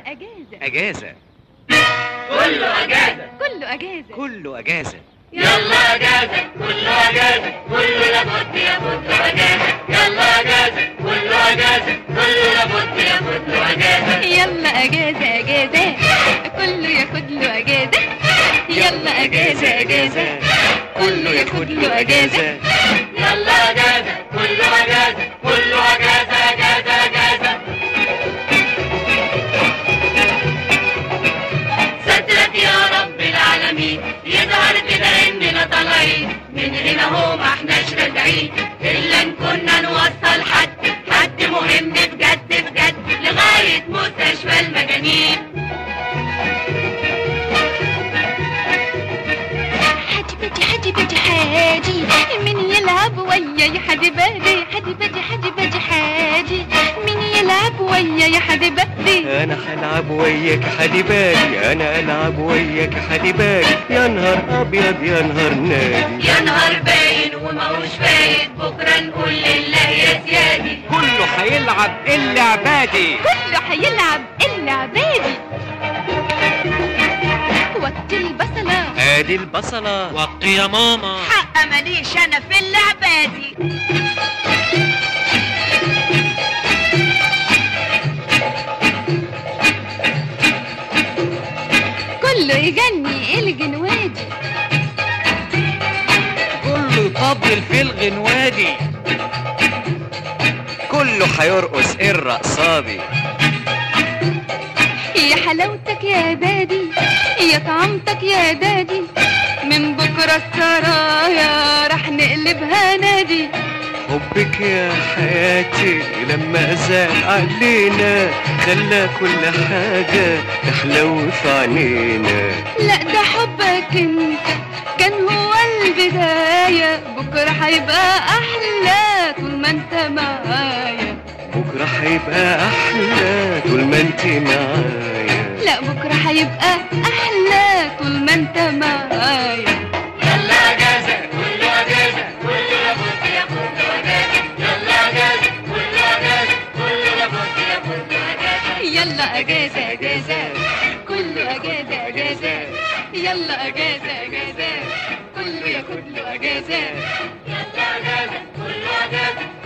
اجازه اجازه كله اجازه كله اجازه كله اجازه يلا اجازه كله اجازه كله لابد ياخد له اجازه يلا اجازه كله اجازه كله لابد ياخد له اجازه يلا اجازه اجازه كله ياخد له اجازه يلا اجازه اجازه كله ياخد له اجازه يلا اجازه كله اجازه كله اجازه اجازه اجازه سترك يا رب العالمين يظهر كده اننا طالعين من هنا هو ما احناش راجعين الا ان كنا نوصل حد حد مهم بجد بجد لغايه مستشفى المجانين حاجي بدي حاجي بدي حاجي مين يلعب وياي حدي بادي حدي بدي حدي بدي حاجي مين يلعب وياي حدي بادي انا هلعب وياك حدي بالي انا العب وياك حدي بالي يا نهار ابيض يا نهار نادي يا نهار باين وماهوش فايت بكره نقول لله يا سيادي كله هيلعب الا عبادي كله هيلعب الا عبادي وقت البصلة ادي البصله وطي يا ماما حق ماليش انا في اللعبه دي كله يغني الجنوادي كله يطبل في الغنوادي كله هيرقص الرقصه دي يا حلاوتك يا دادي يا طعمتك يا دادي من بكرة السرايا رح نقلبها نادي حبك يا حياتي لما زال علينا خلى كل حاجة تحلو في عينينا لا ده حبك انت كان هو البداية بكرة هيبقى أحلى طول ما انت معايا بكرة هيبقى أحلى طول ما انت معايا لا بكرة هيبقى أحلى طول ما انت معايا يلا اجازه كله اجازه كله لابد ياخد له اجازه يلا اجازه كله اجازه كله لابد ياخد له اجازه يلا أجازة أجازة كله أجازة أجازة يلا أجازة أجازة كله ياخد له أجازة يلا اجازه كله اجازه